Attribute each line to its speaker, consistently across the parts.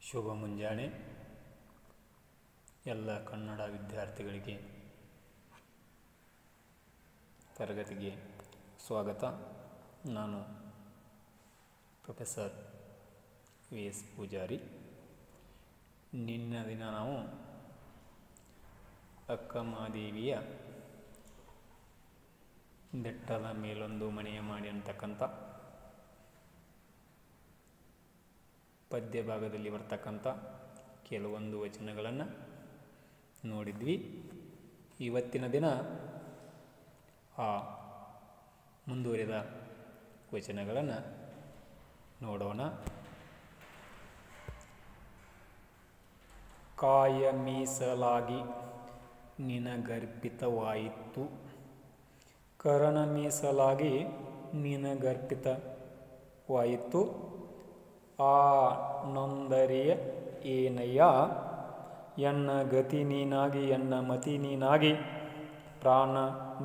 Speaker 1: ಶುಭ ಮುಂಜಾನೆ ಎಲ್ಲ ಕನ್ನಡ ವಿದ್ಯಾರ್ಥಿಗಳಿಗೆ ತರಗತಿಗೆ ಸ್ವಾಗತ ನಾನು ಪ್ರೊಫೆಸರ್ ವಿ ಎಸ್ ಪೂಜಾರಿ ನಿನ್ನ ದಿನ ನಾವು ಅಕ್ಕಮಹಾದೇವಿಯ ಬೆಟ್ಟದ ಮೇಲೊಂದು ಮನೆಯ ಮಾಡಿ ಅಂತಕ್ಕಂಥ ಪದ್ಯ ಭಾಗದಲ್ಲಿ ಬರ್ತಕ್ಕಂಥ ಕೆಲವೊಂದು ವಚನಗಳನ್ನು ನೋಡಿದ್ವಿ ಇವತ್ತಿನ ದಿನ ಆ ಮುಂದುವರಿದ ವಚನಗಳನ್ನು ನೋಡೋಣ ಕಾಯ ಮೀಸಲಾಗಿ ನಿನಗರ್ಪಿತವಾಯಿತು ಕರಣ ಮೀಸಲಾಗಿ ನಿನಗರ್ಪಿತವಾಯಿತು ಆ ನೊಂದರಿಯ ಏನಯ್ಯ ಎನ್ನ ಗತಿ ನೀನಾಗಿ ಎನ್ನ ಮತಿ ನೀನಾಗಿ ಪ್ರಾಣ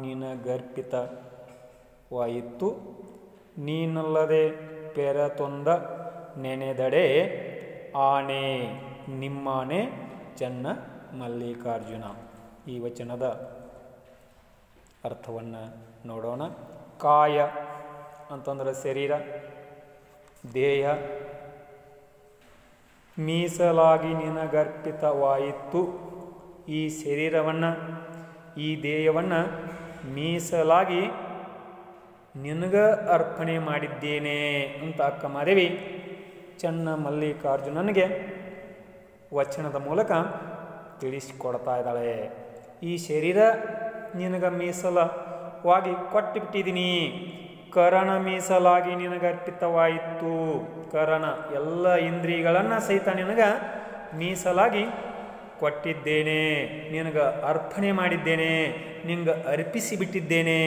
Speaker 1: ನಿನಗರ್ಪಿತವಾಯಿತು ನೀನಲ್ಲದೆ ಪೆರತೊಂದ ನೆನೆದಡೆ ಆನೆ ನಿಮ್ಮಾನೆ ಚೆನ್ನ ಮಲ್ಲಿಕಾರ್ಜುನ ಈ ವಚನದ ಅರ್ಥವನ್ನು ನೋಡೋಣ ಕಾಯ ಅಂತಂದ್ರೆ ಶರೀರ ದೇಹ ಮೀಸಲಾಗಿ ನಿನಗರ್ಪಿತವಾಯಿತು ಈ ಶರೀರವನ್ನು ಈ ದೇಹವನ್ನು ಮೀಸಲಾಗಿ ನಿನಗ ಅರ್ಪಣೆ ಮಾಡಿದ್ದೇನೆ ಅಂತ ಅಕ್ಕ ಮಾದೇವಿ ಚೆನ್ನ ಮಲ್ಲಿಕಾರ್ಜುನನಿಗೆ ವಚನದ ಮೂಲಕ ತಿಳಿಸಿಕೊಡ್ತಾ ಇದ್ದಾಳೆ ಈ ಶರೀರ ನಿನಗ ಮೀಸಲವಾಗಿ ಕೊಟ್ಟುಬಿಟ್ಟಿದ್ದೀನಿ ಕರಣ ಮೀಸಲಾಗಿ ನಿನಗರ್ಪಿತವಾಯಿತು ಕರಣ ಎಲ್ಲ ಇಂದ್ರಿಯಗಳನ್ನು ಸಹಿತ ನಿನಗ ಮೀಸಲಾಗಿ ಕೊಟ್ಟಿದ್ದೇನೆ ನಿನಗ ಅರ್ಪಣೆ ಮಾಡಿದ್ದೇನೆ ನಿಂಗೆ ಅರ್ಪಿಸಿ ಬಿಟ್ಟಿದ್ದೇನೆ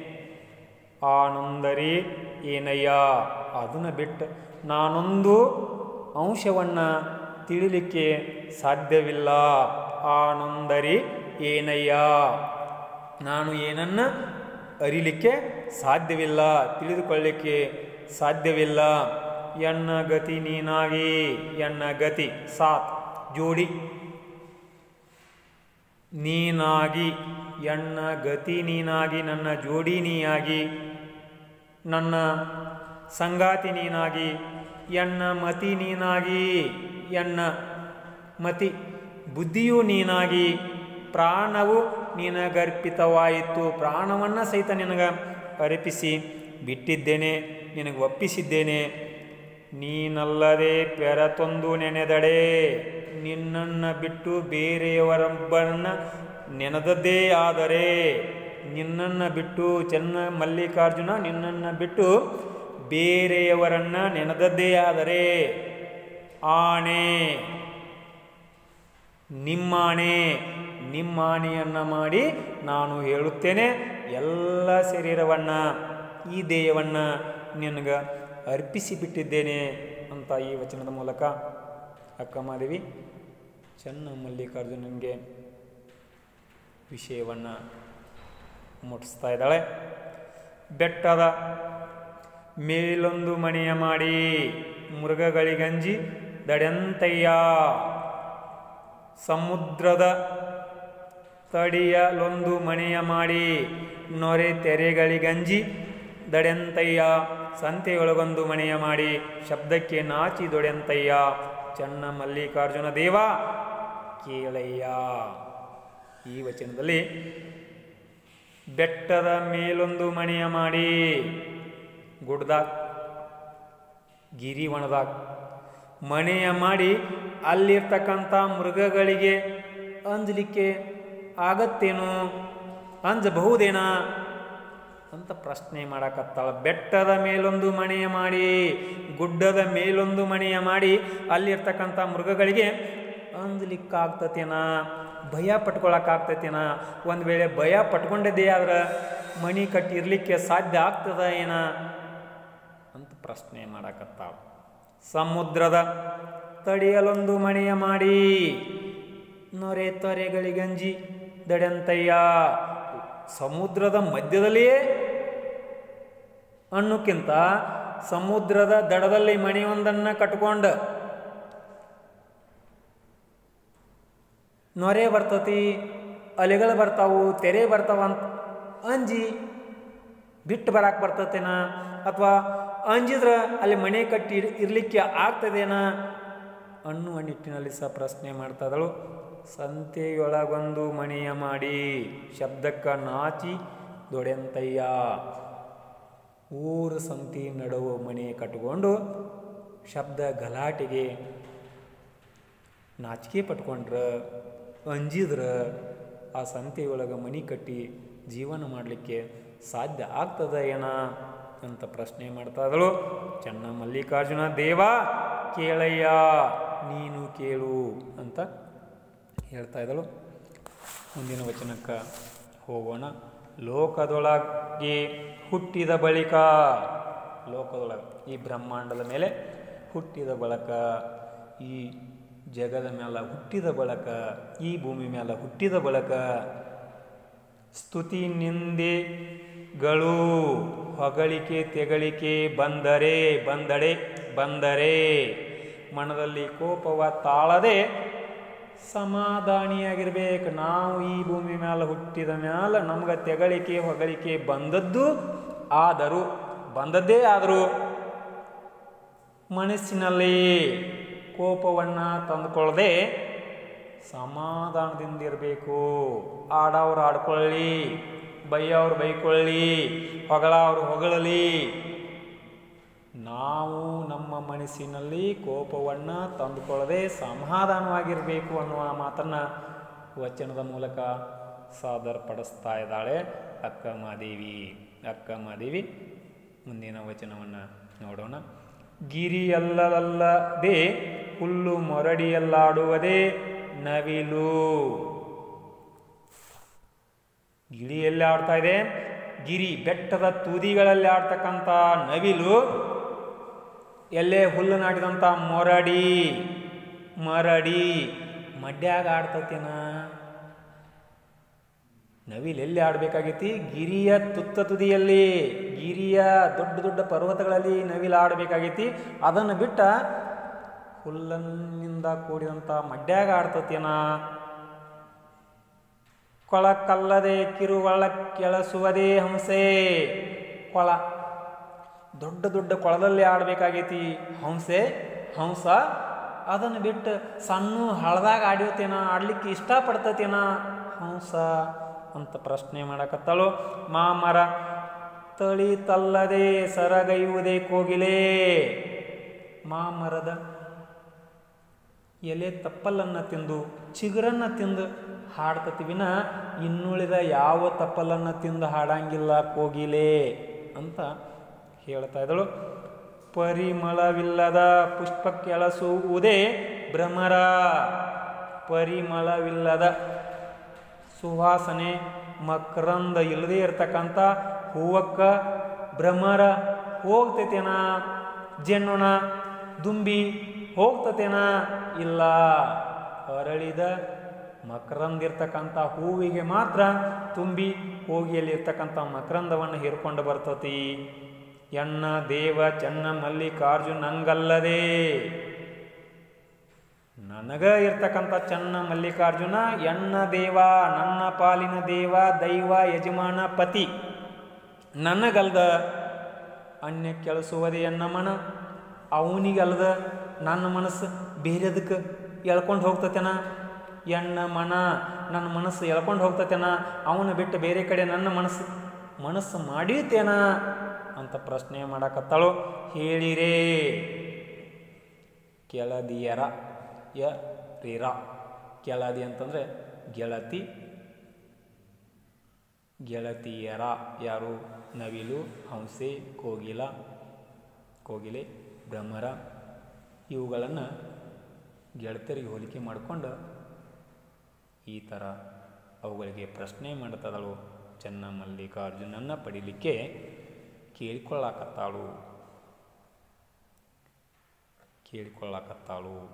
Speaker 1: ಆನಂದರಿ ಏನಯ್ಯ ಅದನ್ನು ಬಿಟ್ಟು ನಾನೊಂದು ಅಂಶವನ್ನು ತಿಳಿಲಿಕ್ಕೆ ಸಾಧ್ಯವಿಲ್ಲ ಆನಂದರಿ ಏನಯ್ಯ ನಾನು ಏನನ್ನ ಅರಿಲಿಕ್ಕೆ ಸಾಧ್ಯವಿಲ್ಲ ತಿಳಿದುಕೊಳ್ಳಿಕ್ಕೆ ಸಾಧ್ಯವಿಲ್ಲ ಎನ್ನ ಗತಿ ನೀನಾಗಿ ಎನ್ನ ಗತಿ ಸಾತ್ ಜೋಡಿ ನೀನಾಗಿ ಎನ್ನ ಗತಿ ನೀನಾಗಿ ನನ್ನ ಜೋಡಿ ನೀಯಾಗಿ ನನ್ನ ಸಂಗಾತಿ ನೀನಾಗಿ ಎನ್ನ ಮತಿ ನೀನಾಗಿ ಎನ್ನ ಮತಿ ಬುದ್ಧಿಯೂ ನೀನಾಗಿ ಪ್ರಾಣವು ನಿನಗರ್ಪಿತವಾಯಿತು ಪ್ರಾಣವನ್ನು ಸಹಿತ ನಿನಗೆ ಅರ್ಪಿಸಿ ಬಿಟ್ಟಿದ್ದೇನೆ ನಿನಗೆ ಒಪ್ಪಿಸಿದ್ದೇನೆ ನೀನಲ್ಲದೆ ಪೆರತೊಂದು ನೆನೆದಡೆ ನಿನ್ನನ್ನು ಬಿಟ್ಟು ಬೇರೆಯವರೊಬ್ಬರನ್ನ ನೆನೆದದ್ದೇ ಆದರೆ ನಿನ್ನನ್ನು ಬಿಟ್ಟು ಚೆನ್ನ ಮಲ್ಲಿಕಾರ್ಜುನ ನಿನ್ನನ್ನು ಬಿಟ್ಟು ಬೇರೆಯವರನ್ನ ನೆನೆದದ್ದೇ ಆದರೆ ಆಣೆ ನಿಮ್ಮಾಣೆ ನಿಮ್ಮಾಣೆಯನ್ನು ಮಾಡಿ ನಾನು ಹೇಳುತ್ತೇನೆ ಎಲ್ಲ ಶರೀರವನ್ನು ಈ ದೇಹವನ್ನು ನಿನಗೆ ಅರ್ಪಿಸಿ ಬಿಟ್ಟಿದ್ದೇನೆ ಅಂತ ಈ ವಚನದ ಮೂಲಕ ಅಕ್ಕಮಾದೇವಿ ಚೆನ್ನ ಮಲ್ಲಿಕಾರ್ಜುನನಿಗೆ ವಿಷಯವನ್ನು ಮುಟ್ಟಿಸ್ತಾ ಇದ್ದಾಳೆ ಬೆಟ್ಟದ ಮೇಲೊಂದು ಮನೆಯ ಮಾಡಿ ಮೃಗಗಳಿಗಂಜಿ ದಡೆಂತಯ್ಯ ಸಮುದ್ರದ ತಡಿಯಲೊಂದು ಮನೆಯ ಮಾಡಿ ನೊರೆ ತೆರೆಗಳಿಗಂಜಿ ದಡೆಂತಯ್ಯ ಸಂತೆಯೊಳಗೊಂದು ಮನೆಯ ಮಾಡಿ ಶಬ್ದಕ್ಕೆ ನಾಚಿ ದೊಡೆಂತಯ್ಯ ಚೆನ್ನ ಮಲ್ಲಿಕಾರ್ಜುನ ದೇವ ಕೇಳಯ್ಯ ಈ ವಚನದಲ್ಲಿ ಬೆಟ್ಟದ ಮೇಲೊಂದು ಮನೆಯ ಮಾಡಿ ಗುಡ್ದಾಗ ಗಿರಿವಣದಾಗ ಮನೆಯ ಮಾಡಿ ಅಲ್ಲಿರ್ತಕ್ಕಂಥ ಮೃಗಗಳಿಗೆ ಅಂಜಲಿಕ್ಕೆ ಆಗತ್ತೇನು ಅಂಜಬಹುದೇನಾ ಅಂತ ಪ್ರಶ್ನೆ ಮಾಡಕತ್ತಾಳ ಬೆಟ್ಟದ ಮೇಲೊಂದು ಮನೆಯ ಮಾಡಿ ಗುಡ್ಡದ ಮೇಲೊಂದು ಮನೆಯ ಮಾಡಿ ಅಲ್ಲಿರ್ತಕ್ಕಂಥ ಮೃಗಗಳಿಗೆ ಅಂಜಲಿಕ್ಕಾಗ್ತತೇನ ಭಯ ಪಟ್ಕೊಳಕ್ಕಾಗ್ತತೇನ ಒಂದು ವೇಳೆ ಭಯ ಪಟ್ಕೊಂಡಿದ್ದೇ ಆದ್ರೆ ಮಣಿ ಕಟ್ಟಿರ್ಲಿಕ್ಕೆ ಸಾಧ್ಯ ಆಗ್ತದ ಏನ ಅಂತ ಪ್ರಶ್ನೆ ಮಾಡಕತ್ತಾಳ ಸಮುದ್ರದ ತಡಿಯಲೊಂದು ಮನೆಯ ಮಾಡಿ ನೊರೆ ತೊರೆಗಳಿಗಂಜಿ ದಡೆಂತಯ್ಯ ಸಮುದ್ರದ ಮಧ್ಯದಲ್ಲಿಯೇ ಅನ್ನೋಕ್ಕಿಂತ ಸಮುದ್ರದ ದಡದಲ್ಲಿ ಮನೆಯೊಂದನ್ನು ಕಟ್ಕೊಂಡು ನೊರೆ ಬರ್ತತಿ ಅಲೆಗಳು ಬರ್ತಾವು ತೆರೆ ಬರ್ತಾವ ಅಂತ ಅಂಜಿ ಬಿಟ್ಟು ಬರಾಕ್ ಬರ್ತತೇನ ಅಥವಾ ಅಂಜಿದ್ರ ಅಲ್ಲಿ ಮನೆ ಕಟ್ಟಿ ಇರ್- ಇರ್ಲಿಕ್ಕೆ ಆಗ್ತದೇನ ಅನ್ನುವ ನಿಟ್ಟಿನಲ್ಲಿ ಸಹ ಪ್ರಶ್ನೆ ಮಾಡ್ತಾ ಇದ್ದಳು ಸಂತೆಯೊಳಗೊಂದು ಮನೆಯ ಮಾಡಿ ಶಬ್ದಕ್ಕ ನಾಚಿ ದೊಡೆಂತಯ್ಯ ಊರು ಸಂತಿ ನಡುವ ಮನೆ ಕಟ್ಕೊಂಡು ಶಬ್ದ ಗಲಾಟೆಗೆ ನಾಚಿಕೆ ಪಟ್ಕೊಂಡ್ರ ಅಂಜಿದ್ರ ಆ ಸಂತೆಯೊಳಗೆ ಮನಿ ಕಟ್ಟಿ ಜೀವನ ಮಾಡಲಿಕ್ಕೆ ಸಾಧ್ಯ ಆಗ್ತದ ಏನ ಅಂತ ಪ್ರಶ್ನೆ ಮಾಡ್ತಾ ಇದ್ದಳು ಚೆನ್ನ ಮಲ್ಲಿಕಾರ್ಜುನ ದೇವ ಕೇಳಯ್ಯ ನೀನು ಕೇಳು ಅಂತ ಹೇಳ್ತಾ ಇದ್ದಳು ಮುಂದಿನ ವಚನಕ್ಕೆ ಹೋಗೋಣ ಲೋಕದೊಳಗೆ ಹುಟ್ಟಿದ ಬಳಿಕ ಲೋಕದೊಳಗೆ ಈ ಬ್ರಹ್ಮಾಂಡದ ಮೇಲೆ ಹುಟ್ಟಿದ ಬಳಕ ಈ ಜಗದ ಮೇಲೆ ಹುಟ್ಟಿದ ಬಳಕ ಈ ಭೂಮಿ ಮೇಲೆ ಹುಟ್ಟಿದ ಬಳಕ ಸ್ತುತಿ ನಿಂದೆಗಳು ಹೊಗಳಿಕೆ ತೆಗಳಿಕೆ ಬಂದರೆ ಬಂದಡೆ ಬಂದರೆ ಮನದಲ್ಲಿ ಕೋಪವ ತಾಳದೆ ಸಮಾಧಾನಿಯಾಗಿರ್ಬೇಕು ನಾವು ಈ ಭೂಮಿ ಮೇಲೆ ಹುಟ್ಟಿದ ಮ್ಯಾಲ ನಮ್ಗೆ ತೆಗಳಿಕೆ ಹೊಗಳಿಕೆ ಬಂದದ್ದು ಆದರೂ ಬಂದದ್ದೇ ಆದರೂ ಮನಸ್ಸಿನಲ್ಲಿ ಕೋಪವನ್ನು ತಂದುಕೊಳ್ಳದೆ ಸಮಾಧಾನದಿಂದ ಇರಬೇಕು ಆಡವ್ರು ಆಡ್ಕೊಳ್ಳಿ ಬೈಯವ್ರು ಬೈಕೊಳ್ಳಿ ಹೊಗಳವ್ರು ಹೊಗಳಲಿ ನಾವು ನಮ್ಮ ಮನಸ್ಸಿನಲ್ಲಿ ಕೋಪವನ್ನು ತಂದುಕೊಳ್ಳದೆ ಸಮಾಧಾನವಾಗಿರಬೇಕು ಅನ್ನುವ ಮಾತನ್ನು ವಚನದ ಮೂಲಕ ಸಾದರಪಡಿಸ್ತಾ ಇದ್ದಾಳೆ ಅಕ್ಕ ಮಾದೇವಿ ಅಕ್ಕ ಮಾದೇವಿ ಮುಂದಿನ ವಚನವನ್ನು ನೋಡೋಣ ಗಿರಿಯಲ್ಲಲ್ಲದೆ ಹುಲ್ಲು ಮೊರಡಿಯಲ್ಲಾಡುವುದೇ ನವಿಲು ಗಿಳಿಯಲ್ಲಿ ಆಡ್ತಾ ಇದೆ ಗಿರಿ ಬೆಟ್ಟದ ತುದಿಗಳಲ್ಲಿ ಆಡ್ತಕ್ಕಂಥ ನವಿಲು ಎಲ್ಲೇ ಹುಲ್ಲು ನಾಟಿದಂಥ ಮೊರಡಿ ಮರಡಿ ಮಡ್ಯಾಗ ಆಡ್ತತೇನ ನವಿಲ್ ಎಲ್ಲಿ ಆಡಬೇಕಾಗೈತಿ ಗಿರಿಯ ತುತ್ತ ತುದಿಯಲ್ಲಿ ಗಿರಿಯ ದೊಡ್ಡ ದೊಡ್ಡ ಪರ್ವತಗಳಲ್ಲಿ ನವಿಲ್ ಆಡಬೇಕಾಗೈತಿ ಅದನ್ನು ಬಿಟ್ಟ ಹುಲ್ಲನ್ನಿಂದ ಕೂಡಿದಂಥ ಮಡ್ಯಾಗ ಆಡ್ತತೇನ ಕೊಳಕಲ್ಲದೆ ಕಿರುವಳ ಕೆಳಸುವುದೇ ಹಂಸೆ ಕೊಳ ದೊಡ್ಡ ದೊಡ್ಡ ಕೊಳದಲ್ಲಿ ಆಡಬೇಕಾಗೈತಿ ಹಂಸೆ ಹಂಸ ಅದನ್ನು ಬಿಟ್ಟು ಸಣ್ಣ ಹಳದಾಗ ಆಡಿರ್ತೇನ ಆಡ್ಲಿಕ್ಕೆ ಇಷ್ಟಪಡ್ತತೇನ ಹಂಸ ಅಂತ ಪ್ರಶ್ನೆ ಮಾಡಕತ್ತಳು ಮಾಮರ ತಳಿತಲ್ಲದೆ ಸರಗೈಯುವುದೇ ಕೋಗಿಲೆ ಮಾಮರದ ಎಲೆ ತಪ್ಪಲನ್ನು ತಿಂದು ಚಿಗುರನ್ನು ತಿಂದು ಹಾಡ್ತತಿ ವಿನ ಇನ್ನುಳಿದ ಯಾವ ತಪ್ಪಲನ್ನು ತಿಂದು ಹಾಡಂಗಿಲ್ಲ ಕೋಗಿಲೆ ಅಂತ ಹೇಳ್ತಾ ಇದ್ದಳು ಪರಿಮಳವಿಲ್ಲದ ಪುಷ್ಪ ಕೆಳಸುವುದೇ ಭ್ರಮರ ಪರಿಮಳವಿಲ್ಲದ ಸುವಾಸನೆ ಮಕರಂದ ಇಲ್ಲದೆ ಇರ್ತಕ್ಕಂಥ ಹೂವಕ್ಕ ಭ್ರಮರ ಹೋಗ್ತೈತೇನ ಜೆನ್ನೊಣ ದುಂಬಿ ಹೋಗ್ತತೇನ ಇಲ್ಲ ಅರಳಿದ ಮಕರಂದ ಇರ್ತಕ್ಕಂಥ ಹೂವಿಗೆ ಮಾತ್ರ ತುಂಬಿ ಹೋಗಿಯಲ್ಲಿರ್ತಕ್ಕಂಥ ಮಕರಂದವನ್ನು ಹೀರ್ಕೊಂಡು ಬರ್ತತಿ ಎಣ್ಣ ದೇವ ಚೆನ್ನ ಮಲ್ಲಿಕಾರ್ಜುನಂಗಲ್ಲದೆ ನನಗ ಇರ್ತಕ್ಕಂಥ ಚೆನ್ನ ಮಲ್ಲಿಕಾರ್ಜುನ ಎಣ್ಣ ದೇವ ನನ್ನ ಪಾಲಿನ ದೇವ ದೈವ ಯಜಮಾನ ಪತಿ ನನಗಲ್ದ ಅನ್ಯ ಕೆಲಸುವುದೇ ಎನ್ನ ಮನ ಅವನಿಗಲ್ದ ನನ್ನ ಮನಸ್ಸು ಬೇರೆದಕ್ಕೆ ಎಳ್ಕೊಂಡು ಹೋಗ್ತತೇನ ಎಣ್ಣ ಮನ ನನ್ನ ಮನಸ್ಸು ಎಳ್ಕೊಂಡು ಹೋಗ್ತತೇನ ಅವನು ಬಿಟ್ಟು ಬೇರೆ ಕಡೆ ನನ್ನ ಮನಸ್ಸು ಮನಸ್ಸು ಮಾಡೀತೇನ ಅಂತ ಪ್ರಶ್ನೆ ಮಾಡಕತ್ತಾಳು ಹೇಳಿರೇ ಕೆಳದಿಯರ ಯ ರಿರ ಕೆಳದಿ ಅಂತಂದರೆ ಗೆಳತಿ ಗೆಳತಿಯರ ಯಾರು ನವಿಲು ಹಂಸೆ ಕೋಗಿಲ ಕೋಗಿಲೆ ಭ್ರಮರ ಇವುಗಳನ್ನು ಗೆಳತಿಯರಿಗೆ ಹೋಲಿಕೆ ಮಾಡಿಕೊಂಡು ಈ ಥರ ಅವುಗಳಿಗೆ ಪ್ರಶ್ನೆ ಮಾಡ್ತದಳು ಚೆನ್ನ ಮಲ್ಲಿಕಾರ್ಜುನನ್ನ ಪಡಿಲಿಕ್ಕೆ ಕೇಳಿಕೊಳ್ಳಾಕತ್ತಾಳು ಕೇಳಿಕೊಳ್ಳಾಕತ್ತಾಳು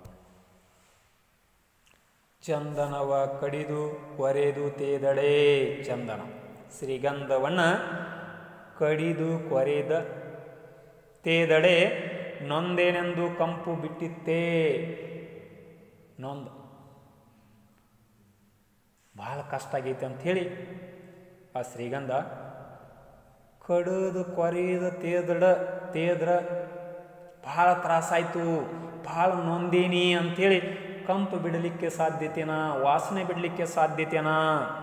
Speaker 1: ಚಂದನವ ಕಡಿದು ಕೊರೆದು ತೇದಡೆ ಚಂದನ ಶ್ರೀಗಂಧವನ್ನು ಕಡಿದು ಕೊರೆದ ತೇದಡೆ ನೊಂದೇನೆಂದು ಕಂಪು ಬಿಟ್ಟಿತ್ತೇ ನೊಂದ ಭಾಳ ಕಷ್ಟ ಆಗೈತೆ ಅಂಥೇಳಿ ಆ ಶ್ರೀಗಂಧ ಕಡಿದು ಕೊರಿದು ತೇದಡ ತೇದ್ರ ಭಾಳ ತ್ರಾಸಾಯ್ತು ಭಾಳ ನೊಂದೀನಿ ಅಂಥೇಳಿ ಕಂಪು ಬಿಡಲಿಕ್ಕೆ ಸಾಧ್ಯತೆನಾ ವಾಸನೆ ಬಿಡಲಿಕ್ಕೆ ಸಾಧ್ಯತೆನಾ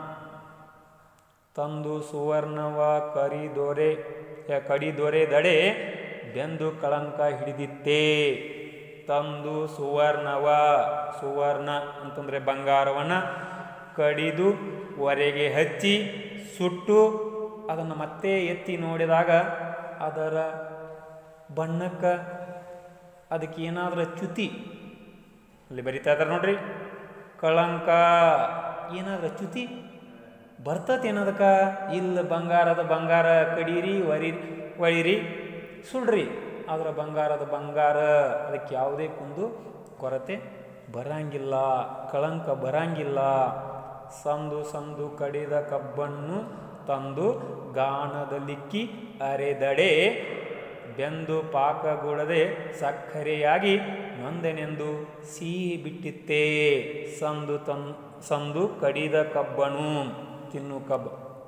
Speaker 1: ತಂದು ಸುವರ್ಣವ ಕರಿ ದೊರೆ ಕಡಿ ದೊರೆ ದಡೆ ಬೆಂದು ಕಳಂಕ ಹಿಡಿದಿತ್ತೇ ತಂದು ಸುವರ್ಣವ ಸುವರ್ಣ ಅಂತಂದರೆ ಬಂಗಾರವನ್ನು ಕಡಿದು ಹೊರೆಗೆ ಹಚ್ಚಿ ಸುಟ್ಟು ಅದನ್ನು ಮತ್ತೆ ಎತ್ತಿ ನೋಡಿದಾಗ ಅದರ ಬಣ್ಣಕ್ಕೆ ಅದಕ್ಕೆ ಏನಾದರೂ ಚ್ಯುತಿ ಅಲ್ಲಿ ಬರಿತಾ ಇದ್ದಾರೆ ನೋಡ್ರಿ ಕಳಂಕ ಏನಾದರೂ ಚ್ಯುತಿ ಬರ್ತತೇನದಕ್ಕ ಇಲ್ಲ ಬಂಗಾರದ ಬಂಗಾರ ಕಡೀರಿ ಒರಿ ಒಳಿರಿ ಸುಡ್ರಿ ಅದರ ಬಂಗಾರದ ಬಂಗಾರ ಅದಕ್ಕೆ ಯಾವುದೇ ಕುಂದು ಕೊರತೆ ಬರಂಗಿಲ್ಲ ಕಳಂಕ ಬರಂಗಿಲ್ಲ ಸಂದು ಸಂದು ಕಡಿದ ಕಬ್ಬನ್ನು ತಂದು ಗಾಣದಲ್ಲಿಕ್ಕಿ ಅರೆದಡೆ ಬೆಂದು ಪಾಕಗೊಡದೆ ಸಕ್ಕರೆಯಾಗಿ ನೊಂದನೆಂದು ಸಿಹಿ ಬಿಟ್ಟಿತ್ತೇ ಸಂದು ತನ್ ಸಂದು ಕಡಿದ ಕಬ್ಬನು ತಿನ್ನು ಕಬ್ಬ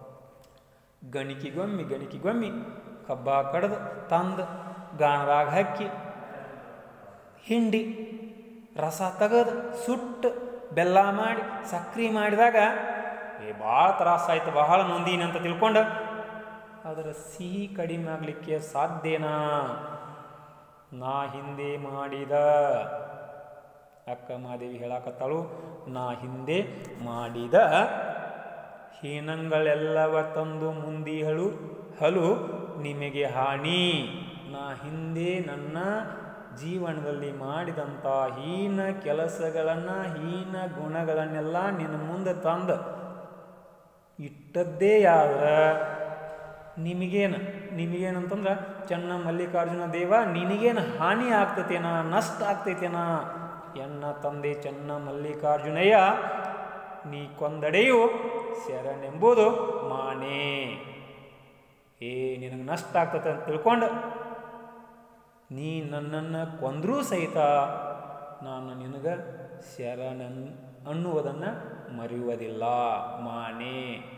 Speaker 1: ಗಣಿಕಿಗೊಮ್ಮಿ ಗಣಿಕಿಗೊಮ್ಮಿ ಕಬ್ಬ ಕಡ್ದು ತಂದು ಗಾಣದಾಗ ಹಾಕಿ ಹಿಂಡಿ ರಸ ತೆಗೆದು ಸುಟ್ಟು ಬೆಲ್ಲ ಮಾಡಿ ಸಕ್ರೆ ಮಾಡಿದಾಗ ಏ ಭಾಳ ತ್ರಾಸಾಯ್ತು ಬಹಳ ನೊಂದೀನಿ ಅಂತ ತಿಳ್ಕೊಂಡು ಅದರ ಸಿಹಿ ಕಡಿಮೆ ಆಗಲಿಕ್ಕೆ ಸಾಧ್ಯನಾ ನಾ ಹಿಂದೆ ಮಾಡಿದ ಅಕ್ಕ ಮಾದೇವಿ ಹೇಳಾಕತ್ತಾಳು ನಾ ಹಿಂದೆ ಮಾಡಿದ ಹೀನಂಗಳೆಲ್ಲವ ತಂದು ಮುಂದಿಹಳು ಹಲು ನಿಮಗೆ ಹಾನಿ ನಾ ಹಿಂದೆ ನನ್ನ ಜೀವನದಲ್ಲಿ ಮಾಡಿದಂಥ ಹೀನ ಕೆಲಸಗಳನ್ನು ಹೀನ ಗುಣಗಳನ್ನೆಲ್ಲ ನಿನ್ನ ಮುಂದೆ ತಂದು ಇಟ್ಟದ್ದೇ ಯಾವ್ದ್ರ ನಿಮಗೇನು ನಿಮಗೇನಂತಂದ್ರೆ ಚೆನ್ನ ಮಲ್ಲಿಕಾರ್ಜುನ ದೇವ ನಿನಗೇನು ಹಾನಿ ಆಗ್ತತೇನ ನಷ್ಟ ಆಗ್ತೈತೇನ ಎನ್ನ ತಂದೆ ಚೆನ್ನ ಮಲ್ಲಿಕಾರ್ಜುನಯ್ಯ ನೀ ಕೊಂದಡೆಯು ಶರಣೆಂಬುದು ಮಾನೆ ಏ ನಿನಗೆ ನಷ್ಟ ಆಗ್ತತೆ ಅಂತ ತಿಳ್ಕೊಂಡು ನೀ ನನ್ನನ್ನು ಕೊಂದರೂ ಸಹಿತ ನಾನು ನಿನಗೆ ಶರಣನ್ ಅನ್ನುವುದನ್ನು ಮರೆಯುವುದಿಲ್ಲ ಮಾನೆ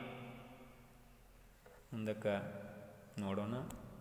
Speaker 1: ಮುಂದಕ್ಕೆ ನೋಡೋಣ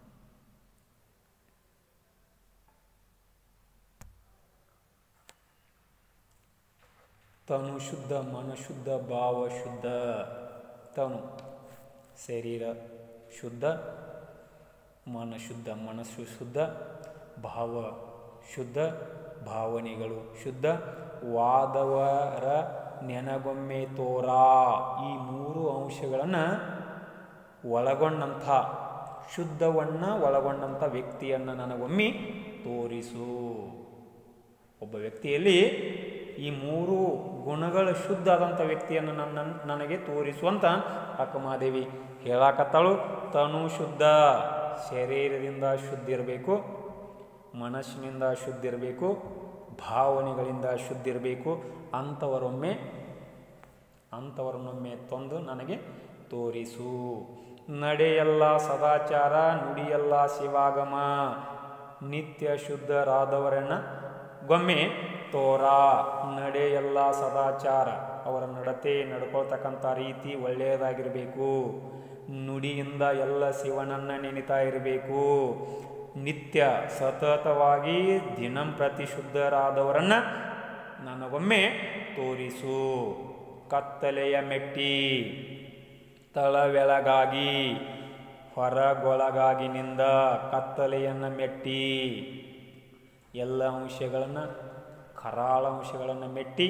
Speaker 1: ತನು ಶುದ್ಧ ಮನ ಶುದ್ಧ ಭಾವ ಶುದ್ಧ ತನು ಶರೀರ ಶುದ್ಧ ಮನ ಶುದ್ಧ ಮನಸ್ಸು ಶುದ್ಧ ಭಾವ ಶುದ್ಧ ಭಾವನೆಗಳು ಶುದ್ಧ ವಾದವರ ನೆನಗೊಮ್ಮೆ ತೋರಾ ಈ ಮೂರು ಅಂಶಗಳನ್ನು ಒಳಗೊಂಡಂಥ ಶುದ್ಧವನ್ನು ಒಳಗೊಂಡಂಥ ವ್ಯಕ್ತಿಯನ್ನು ನನಗೊಮ್ಮೆ ತೋರಿಸು ಒಬ್ಬ ವ್ಯಕ್ತಿಯಲ್ಲಿ ಈ ಮೂರು ಗುಣಗಳು ಶುದ್ಧ ಆದಂಥ ವ್ಯಕ್ತಿಯನ್ನು ನನ್ನ ನನಗೆ ತೋರಿಸುವಂತ ಅಕ್ಕಮಾದೇವಿ ಹೇಳಾಕತ್ತಾಳು ತನು ಶುದ್ಧ ಶರೀರದಿಂದ ಶುದ್ಧ ಇರಬೇಕು ಮನಸ್ಸಿನಿಂದ ಶುದ್ಧ ಇರಬೇಕು ಭಾವನೆಗಳಿಂದ ಶುದ್ಧ ಇರಬೇಕು ಅಂಥವರೊಮ್ಮೆ ಅಂಥವರನ್ನೊಮ್ಮೆ ತಂದು ನನಗೆ ತೋರಿಸು ನಡೆಯಲ್ಲ ಸದಾಚಾರ ನುಡಿಯಲ್ಲ ಶಿವಾಗಮ ನಿತ್ಯ ಶುದ್ಧರಾದವರನ್ನ ಗೊಮ್ಮೆ ತೋರ ನಡೆಯಲ್ಲ ಸದಾಚಾರ ಅವರ ನಡತೆ ನಡ್ಕೊಳ್ತಕ್ಕಂಥ ರೀತಿ ಒಳ್ಳೆಯದಾಗಿರಬೇಕು ನುಡಿಯಿಂದ ಎಲ್ಲ ಶಿವನನ್ನ ನೆನಿತಾ ಇರಬೇಕು ನಿತ್ಯ ಸತತವಾಗಿ ದಿನಂಪ್ರತಿ ಶುದ್ಧರಾದವರನ್ನ ನನಗೊಮ್ಮೆ ತೋರಿಸು ಕತ್ತಲೆಯ ಮೆಟ್ಟಿ ತಳವೆಳಗಾಗಿ ಹೊರಗೊಳಗಾಗಿನಿಂದ ಕತ್ತಲೆಯನ್ನು ಮೆಟ್ಟಿ ಎಲ್ಲ ಅಂಶಗಳನ್ನು ಕರಾಳ ಅಂಶಗಳನ್ನು ಮೆಟ್ಟಿ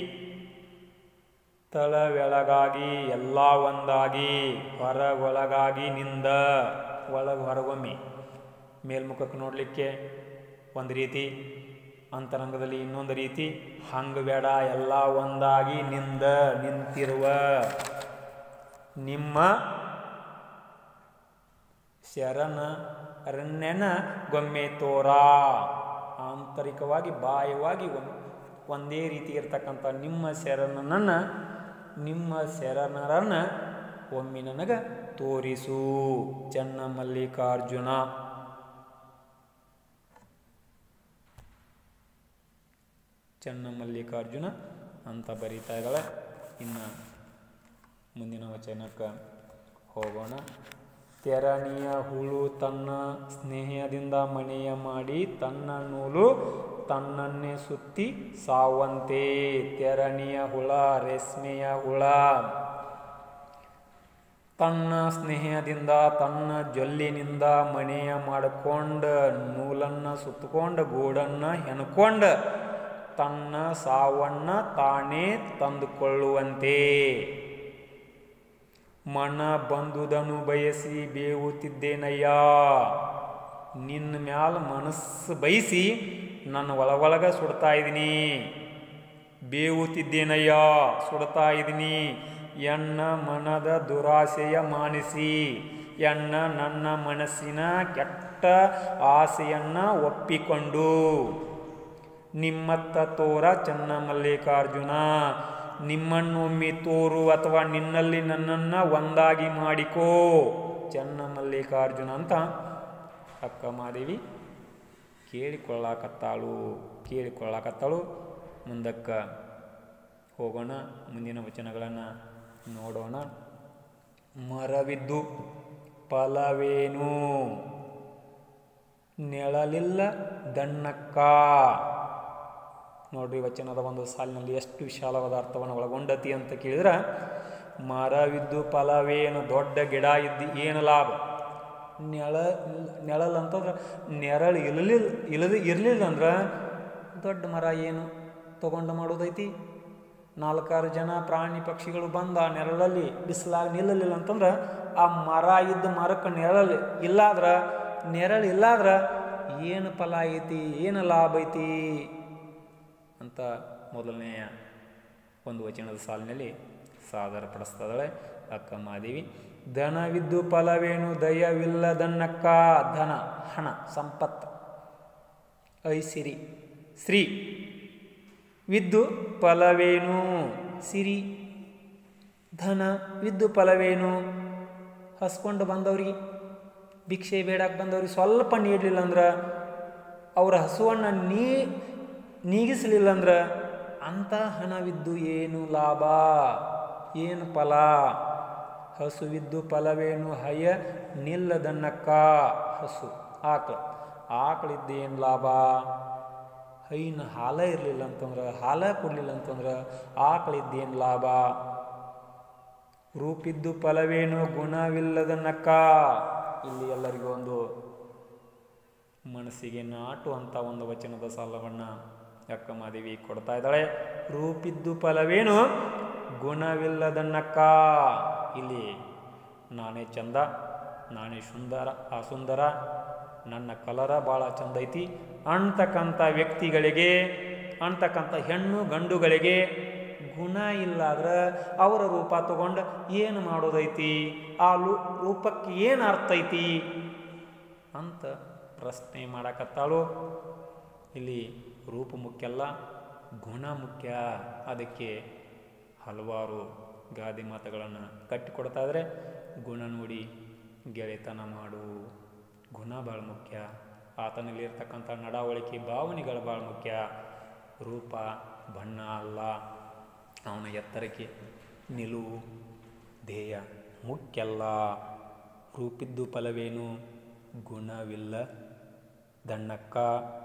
Speaker 1: ತಳವೆಳಗಾಗಿ ಎಲ್ಲ ಒಂದಾಗಿ ಹೊರಗೊಳಗಾಗಿ ನಿಂದ ಒಳಗೆ ಹೊರಗೊಮ್ಮೆ ಮೇಲ್ಮುಖಕ್ಕೆ ನೋಡಲಿಕ್ಕೆ ಒಂದು ರೀತಿ ಅಂತರಂಗದಲ್ಲಿ ಇನ್ನೊಂದು ರೀತಿ ಹಂಗೆ ಬೇಡ ಎಲ್ಲ ಒಂದಾಗಿ ನಿಂದ ನಿಂತಿರುವ ನಿಮ್ಮ ಶರಣ ಅರಣ್ಯನ ಗೊಮ್ಮೆ ತೋರಾ ಆಂತರಿಕವಾಗಿ ಬಾಹ್ಯವಾಗಿ ಒಂದ್- ಒಂದೇ ರೀತಿ ಇರತಕ್ಕಂಥ ನಿಮ್ಮ ಶರಣನನ್ನು ನಿಮ್ಮ ಶರಣರನ್ನು ಒಮ್ಮೆ ನನಗೆ ತೋರಿಸು ಚೆನ್ನ ಮಲ್ಲಿಕಾರ್ಜುನ ಚೆನ್ನ ಮಲ್ಲಿಕಾರ್ಜುನ ಅಂತ ಬರೀತಾ ಇದ್ದಾಳೆ ಇನ್ನು ಮುಂದಿನ ವಚನಕ್ಕೆ ಹೋಗೋಣ ತೆರಣಿಯ ಹುಳು ತನ್ನ ಸ್ನೇಹದಿಂದ ಮನೆಯ ಮಾಡಿ ತನ್ನ ನೂಲು ತನ್ನನ್ನೇ ಸುತ್ತಿ ಸಾವಂತೆ ತೆರಣಿಯ ಹುಳ ರೇಷ್ಮೆಯ ಹುಳ ತನ್ನ ಸ್ನೇಹದಿಂದ ತನ್ನ ಜೊಲ್ಲಿನಿಂದ ಮನೆಯ ಮಾಡಿಕೊಂಡ ನೂಲನ್ನ ಸುತ್ತಕೊಂಡ ಗೂಡನ್ನ ಹೆಣ್ಕೊಂಡ ತನ್ನ ಸಾವನ್ನ ತಾನೇ ತಂದುಕೊಳ್ಳುವಂತೆ ಮನ ಬಂದುದನು ಬಯಸಿ ಬೇವುತ್ತಿದ್ದೇನಯ್ಯ ನಿನ್ನ ಮ್ಯಾಲ ಮನಸ್ಸು ಬಯಸಿ ನನ್ನ ಒಳಗೊಳಗ ಸುಡ್ತಾ ಇದ್ದೀನಿ ಬೇವುತ್ತಿದ್ದೇನಯ್ಯ ಸುಡ್ತಾ ಇದ್ದೀನಿ ಎನ್ನ ಮನದ ದುರಾಸೆಯ ಮಾನಿಸಿ ಎನ್ನ ನನ್ನ ಮನಸ್ಸಿನ ಕೆಟ್ಟ ಆಸೆಯನ್ನ ಒಪ್ಪಿಕೊಂಡು ನಿಮ್ಮತ್ತ ತೋರ ಚೆನ್ನ ಮಲ್ಲಿಕಾರ್ಜುನ ನಿಮ್ಮನ್ನೊಮ್ಮೆ ತೋರು ಅಥವಾ ನಿನ್ನಲ್ಲಿ ನನ್ನನ್ನು ಒಂದಾಗಿ ಮಾಡಿಕೋ ಚೆನ್ನ ಮಲ್ಲಿಕಾರ್ಜುನ ಅಂತ ಅಕ್ಕ ಮಾದೇವಿ ಕೇಳಿಕೊಳ್ಳಾಕತ್ತಾಳು ಕೇಳಿಕೊಳ್ಳಾಕತ್ತಾಳು ಮುಂದಕ್ಕೆ ಹೋಗೋಣ ಮುಂದಿನ ವಚನಗಳನ್ನು ನೋಡೋಣ ಮರವಿದ್ದು ಫಲವೇನು ನೆಳಲಿಲ್ಲ ದಣ್ಣಕ್ಕ ನೋಡ್ರಿ ವಚನದ ಒಂದು ಸಾಲಿನಲ್ಲಿ ಎಷ್ಟು ವಿಶಾಲವಾದ ಅರ್ಥವನ್ನು ಒಳಗೊಂಡತಿ ಅಂತ ಕೇಳಿದ್ರೆ ಮರವಿದ್ದು ಫಲವೇನು ದೊಡ್ಡ ಗಿಡ ಇದ್ದು ಏನು ಲಾಭ ನೆಳ ನೆಳಲ್ ಅಂತಂದ್ರೆ ನೆರಳು ಇರಲಿಲ್ಲ ಇಲ್ಲದ ಇರಲಿಲ್ಲ ಅಂದ್ರೆ ದೊಡ್ಡ ಮರ ಏನು ತಗೊಂಡು ಮಾಡೋದೈತಿ ನಾಲ್ಕಾರು ಜನ ಪ್ರಾಣಿ ಪಕ್ಷಿಗಳು ಬಂದು ಆ ನೆರಳಲ್ಲಿ ಬಿಸಿಲಾಗ ನಿಲ್ಲಲಿಲ್ಲ ಅಂತಂದ್ರೆ ಆ ಮರ ಇದ್ದ ಮರಕ್ಕೆ ನೆರಳು ಇಲ್ಲಾದ್ರೆ ನೆರಳು ಇಲ್ಲಾದ್ರೆ ಏನು ಫಲ ಐತಿ ಏನು ಲಾಭ ಐತಿ ಅಂತ ಮೊದಲನೆಯ ಒಂದು ವಚನದ ಸಾಲಿನಲ್ಲಿ ಸಾದರ ಪಡಿಸ್ತದಳೆ ಅಕ್ಕ ಮಾದೇವಿ ಧನವಿದ್ದು ಫಲವೇನು ದಯವಿಲ್ಲದನ್ನಕ್ಕ ಧನ ಹಣ ಸಂಪತ್ತು ಐಸಿರಿ ಶ್ರೀ ವಿದ್ದು ಫಲವೇನು ಸಿರಿ ಧನ ವಿದ್ದು ಫಲವೇನು ಹಸ್ಕೊಂಡು ಬಂದವ್ರಿಗೆ ಭಿಕ್ಷೆ ಬೇಡಕ್ಕೆ ಬಂದವ್ರಿಗೆ ಸ್ವಲ್ಪ ನೀಡಲಿಲ್ಲ ಅಂದ್ರೆ ಅವರ ಹಸುವನ್ನು ನೀ ನೀಗಿಸಲಿಲ್ಲ ಅಂದ್ರೆ ಅಂಥ ಹಣವಿದ್ದು ಏನು ಲಾಭ ಏನು ಫಲ ಹಸುವಿದ್ದು ಫಲವೇನು ಹಯ ನಿಲ್ಲದನ್ನಕ್ಕ ಹಸು ಆಕಳ ಆಕಳಿದ್ದು ಏನು ಲಾಭ ಹೈನ ಹಾಲ ಇರಲಿಲ್ಲ ಅಂತಂದ್ರೆ ಹಾಲ ಕೊಡಲಿಲ್ಲ ಅಂತಂದ್ರೆ ಆಕಳಿದ್ದೇನು ಲಾಭ ರೂಪಿದ್ದು ಫಲವೇನು ಗುಣವಿಲ್ಲದನ್ನಕ್ಕ ಇಲ್ಲಿ ಎಲ್ಲರಿಗೂ ಒಂದು ಮನಸ್ಸಿಗೆ ನಾಟುವಂಥ ಒಂದು ವಚನದ ಸಾಲವನ್ನು ಅಕ್ಕ ಮಾದೇವಿ ಕೊಡ್ತಾ ಇದ್ದಾಳೆ ರೂಪಿದ್ದು ಫಲವೇನು ಗುಣವಿಲ್ಲದನ್ನಕ್ಕ ಇಲ್ಲಿ ನಾನೇ ಚಂದ ನಾನೇ ಸುಂದರ ಆ ಸುಂದರ ನನ್ನ ಕಲರ ಭಾಳ ಚಂದ ಐತಿ ಅಂತಕ್ಕಂಥ ವ್ಯಕ್ತಿಗಳಿಗೆ ಅಂತಕ್ಕಂಥ ಹೆಣ್ಣು ಗಂಡುಗಳಿಗೆ ಗುಣ ಇಲ್ಲಾದ್ರೆ ಅವರ ರೂಪ ತಗೊಂಡು ಏನು ಮಾಡೋದೈತಿ ಆ ಲು ರೂಪಕ್ಕೆ ಏನು ಅರ್ಥ ಐತಿ ಅಂತ ಪ್ರಶ್ನೆ ಮಾಡಕತ್ತಾಳು ಇಲ್ಲಿ ರೂಪ ಮುಖ್ಯ ಅಲ್ಲ ಗುಣ ಮುಖ್ಯ ಅದಕ್ಕೆ ಹಲವಾರು ಗಾದೆ ಮಾತುಗಳನ್ನು ಕಟ್ಟಿಕೊಡ್ತಾ ಇದ್ರೆ ಗುಣ ನೋಡಿ ಗೆಳೆತನ ಮಾಡು ಗುಣ ಭಾಳ ಮುಖ್ಯ ಆತನಲ್ಲಿರ್ತಕ್ಕಂಥ ನಡವಳಿಕೆ ಭಾವನೆಗಳು ಭಾಳ ಮುಖ್ಯ ರೂಪ ಬಣ್ಣ ಅಲ್ಲ ಅವನ ಎತ್ತರಕ್ಕೆ ನಿಲುವು ಧ್ಯೇಯ ಮುಖ್ಯ ಅಲ್ಲ ರೂಪಿದ್ದು ಫಲವೇನು ಗುಣವಿಲ್ಲ ದಣ್ಣಕ್ಕ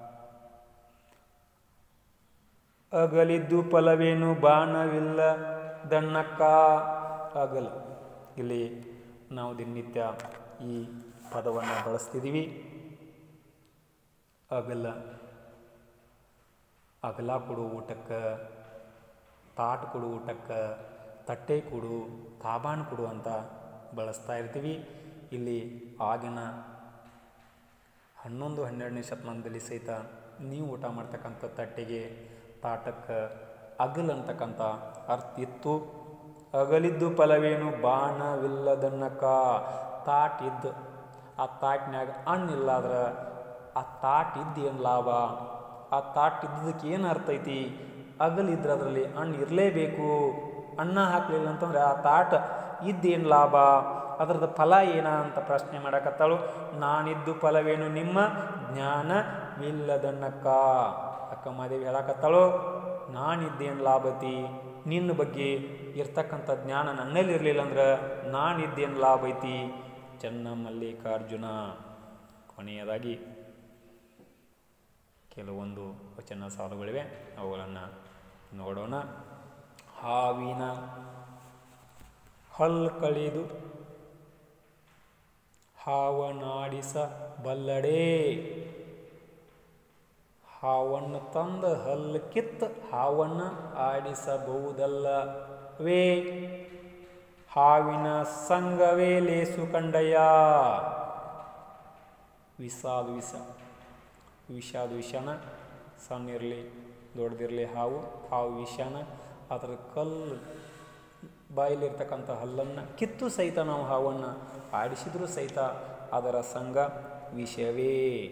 Speaker 1: ಅಗಲಿದ್ದು ಫಲವೇನು ಬಾಣವಿಲ್ಲ ದಣ್ಣಕ್ಕ ಅಗಲ ಇಲ್ಲಿ ನಾವು ದಿನನಿತ್ಯ ಈ ಪದವನ್ನು ಬಳಸ್ತಿದ್ದೀವಿ ಅಗಲ ಅಗಲ ಕೊಡು ಊಟಕ್ಕೆ ತಾಟ್ ಕೊಡು ಊಟಕ್ಕೆ ತಟ್ಟೆ ಕೊಡು ತಾಬಾಣ್ ಕೊಡು ಅಂತ ಬಳಸ್ತಾ ಇರ್ತೀವಿ ಇಲ್ಲಿ ಆಗಿನ ಹನ್ನೊಂದು ಹನ್ನೆರಡನೇ ಶತಮಾನದಲ್ಲಿ ಸಹಿತ ನೀವು ಊಟ ಮಾಡ್ತಕ್ಕಂಥ ತಟ್ಟೆಗೆ ತಾಟಕ್ಕೆ ಅಗಲ್ ಅಂತಕ್ಕಂಥ ಅರ್ಥ ಇತ್ತು ಅಗಲಿದ್ದು ಫಲವೇನು ಬಾಣವಿಲ್ಲದನ್ನಕ ತಾಟ್ ಇದ್ದು ಆ ತಾಟ್ನ್ಯಾಗ ಹಣ್ಣಿಲ್ಲಾದ್ರೆ ಆ ತಾಟ್ ಇದ್ದು ಏನು ಲಾಭ ಆ ತಾಟ್ ಇದ್ದದಕ್ಕೆ ಏನು ಅರ್ಥ ಐತಿ ಅಗಲಿದ್ರೆ ಅದರಲ್ಲಿ ಹಣ್ಣು ಇರಲೇಬೇಕು ಅನ್ನ ಹಾಕಲಿಲ್ಲ ಅಂತಂದ್ರೆ ಆ ತಾಟ ಇದ್ದೇನು ಲಾಭ ಅದರದ ಫಲ ಏನ ಅಂತ ಪ್ರಶ್ನೆ ಮಾಡಕತ್ತಾಳು ನಾನಿದ್ದು ಫಲವೇನು ನಿಮ್ಮ ಜ್ಞಾನವಿಲ್ಲದನ್ನಕ್ಕ ಅಕ್ಕ ಮಾದೇವಿ ಹೇಳಕತ್ತಾಳು ನಾನಿದ್ದೇನು ಲಾಭತಿ ನಿನ್ನ ಬಗ್ಗೆ ಇರ್ತಕ್ಕಂಥ ಜ್ಞಾನ ನನ್ನಲ್ಲಿ ಇರಲಿಲ್ಲ ಅಂದ್ರೆ ನಾನಿದ್ದೇನು ಲಾಭ ಐತಿ ಚೆನ್ನ ಮಲ್ಲಿಕಾರ್ಜುನ ಕೊನೆಯದಾಗಿ ಕೆಲವೊಂದು ವಚನ ಸಾಲುಗಳಿವೆ ಅವುಗಳನ್ನು ನೋಡೋಣ ಹಾವಿನ ಹಲ್ ಕಳಿದು ಹಾವನಾಡಿಸ ಬಲ್ಲಡೇ ಹಾವನ್ನು ತಂದ ಹಲ್ಲು ಕಿತ್ತು ಹಾವನ್ನು ಆಡಿಸಬಹುದಲ್ಲವೇ ಹಾವಿನ ಸಂಗವೇ ಲೇಸು ಕಂಡಯ್ಯ ವಿಷಾದ ವಿಷ ವಿಷಾದ ವಿಷನ ಸಣ್ಣ ಇರಲಿ ದೊಡ್ಡದಿರಲಿ ಹಾವು ಹಾವು ವಿಷನ ಅದರ ಕಲ್ಲು ಬಾಯಲ್ಲಿರ್ತಕ್ಕಂಥ ಹಲ್ಲನ್ನು ಕಿತ್ತು ಸಹಿತ ನಾವು ಹಾವನ್ನು ಆಡಿಸಿದರೂ ಸಹಿತ ಅದರ ಸಂಘ ವಿಷಯವೇ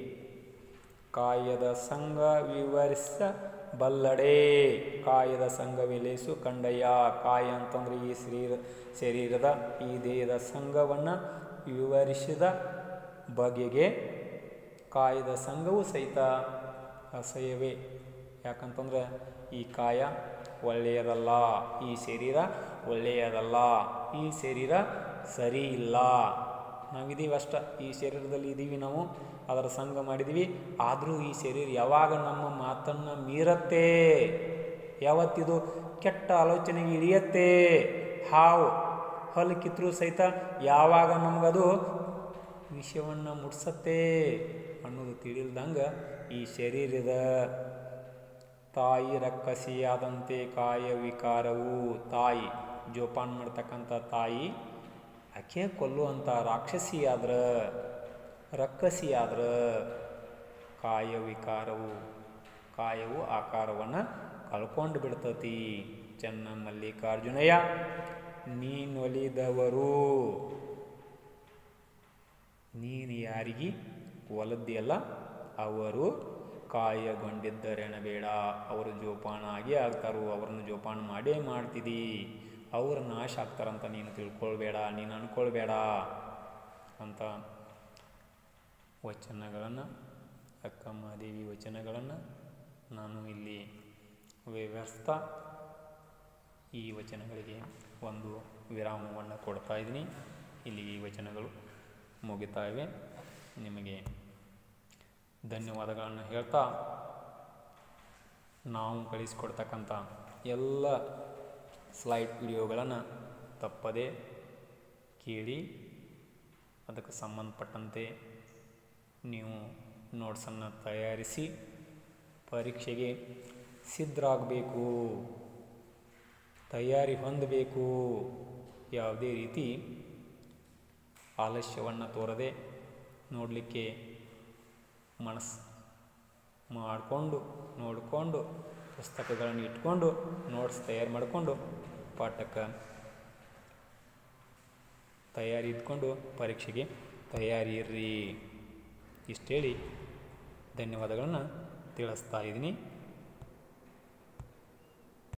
Speaker 1: ಕಾಯದ ಸಂಘ ವಿವರಿಸ ಬಲ್ಲಡೆ ಕಾಯದ ಸಂಘವೆಲೆಸು ಕಂಡಯ್ಯ ಕಾಯ ಅಂತಂದ್ರೆ ಈ ಶರೀರ ಶರೀರದ ಈ ದೇಹದ ಸಂಘವನ್ನು ವಿವರಿಸಿದ ಬಗೆಗೆ ಕಾಯದ ಸಂಘವೂ ಸಹಿತ ಅಸಹ್ಯವೇ ಯಾಕಂತಂದ್ರೆ ಈ ಕಾಯ ಒಳ್ಳೆಯದಲ್ಲ ಈ ಶರೀರ ಒಳ್ಳೆಯದಲ್ಲ ಈ ಶರೀರ ಸರಿ ಇಲ್ಲ ನಾವಿದ್ದೀವಿ ಅಷ್ಟ ಈ ಶರೀರದಲ್ಲಿ ಇದ್ದೀವಿ ನಾವು ಅದರ ಸಂಘ ಮಾಡಿದ್ದೀವಿ ಆದರೂ ಈ ಶರೀರ ಯಾವಾಗ ನಮ್ಮ ಮಾತನ್ನು ಮೀರತ್ತೆ ಯಾವತ್ತಿದು ಕೆಟ್ಟ ಆಲೋಚನೆಗೆ ಇಳಿಯತ್ತೆ ಹಾವು ಹಲ್ಲು ಕಿತ್ತರೂ ಸಹಿತ ಯಾವಾಗ ನಮಗದು ವಿಷಯವನ್ನು ಮುಟ್ಸತ್ತೆ ಅನ್ನೋದು ತಿಳಿಲ್ದಂಗೆ ಈ ಶರೀರದ ತಾಯಿ ರಕ್ಕಸಿಯಾದಂತೆ ಕಾಯ ವಿಕಾರವು ತಾಯಿ ಜೋಪಾನ ಮಾಡ್ತಕ್ಕಂಥ ತಾಯಿ ಆಕೆ ಕೊಲ್ಲುವಂಥ ರಾಕ್ಷಸಿ ಆದ್ರ ರಕ್ಕಸಿ ಆದ್ರ ಕಾಯ ವಿಕಾರವು ಕಾಯವು ಆಕಾರವನ್ನು ಕಳ್ಕೊಂಡು ಬಿಡ್ತತಿ ಚೆನ್ನ ಮಲ್ಲಿಕಾರ್ಜುನಯ್ಯ ನೀನೊಲಿದವರು ನೀನು ಯಾರಿಗೆ ಒಲದ್ದಿಯಲ್ಲ ಅವರು ಕಾಯಗೊಂಡಿದ್ದರೆನಬೇಡ ಅವರು ಜೋಪಾನ ಆಗಿ ಆಗ್ತಾರೋ ಅವ್ರನ್ನ ಜೋಪಾನ ಮಾಡೇ ಮಾಡ್ತಿದ್ದೀ ಅವ್ರು ನಾಶ ಆಗ್ತಾರಂತ ನೀನು ತಿಳ್ಕೊಳ್ಬೇಡ ನೀನು ಅನ್ಕೊಳ್ಬೇಡ ಅಂತ ವಚನಗಳನ್ನು ಅಕ್ಕಮ್ಮದೇವಿ ವಚನಗಳನ್ನು ನಾನು ಇಲ್ಲಿ ವ್ಯವಸ್ಥಾ ಈ ವಚನಗಳಿಗೆ ಒಂದು ವಿರಾಮವನ್ನು ಕೊಡ್ತಾ ಇದ್ದೀನಿ ಇಲ್ಲಿ ಈ ವಚನಗಳು ಮುಗಿತಾ ಇವೆ ನಿಮಗೆ ಧನ್ಯವಾದಗಳನ್ನು ಹೇಳ್ತಾ ನಾವು ಕಳಿಸಿಕೊಡ್ತಕ್ಕಂಥ ಎಲ್ಲ ಸ್ಲೈಡ್ ವಿಡಿಯೋಗಳನ್ನು ತಪ್ಪದೆ ಕೇಳಿ ಅದಕ್ಕೆ ಸಂಬಂಧಪಟ್ಟಂತೆ ನೀವು ನೋಟ್ಸನ್ನು ತಯಾರಿಸಿ ಪರೀಕ್ಷೆಗೆ ಸಿದ್ಧರಾಗಬೇಕು ತಯಾರಿ ಹೊಂದಬೇಕು ಯಾವುದೇ ರೀತಿ ಆಲಸ್ಯವನ್ನು ತೋರದೆ ನೋಡಲಿಕ್ಕೆ ಮನಸ್ಸು ಮಾಡಿಕೊಂಡು ನೋಡಿಕೊಂಡು ಪುಸ್ತಕಗಳನ್ನು ಇಟ್ಕೊಂಡು ನೋಟ್ಸ್ ತಯಾರು ಮಾಡಿಕೊಂಡು ಪಾಠಕ್ಕೆ ತಯಾರಿ ಇದ್ಕೊಂಡು ಪರೀಕ್ಷೆಗೆ ತಯಾರಿ ಇರ್ರಿ ಇಷ್ಟೇಳಿ ಧನ್ಯವಾದಗಳನ್ನು ತಿಳಿಸ್ತಾ ಇದ್ದೀನಿ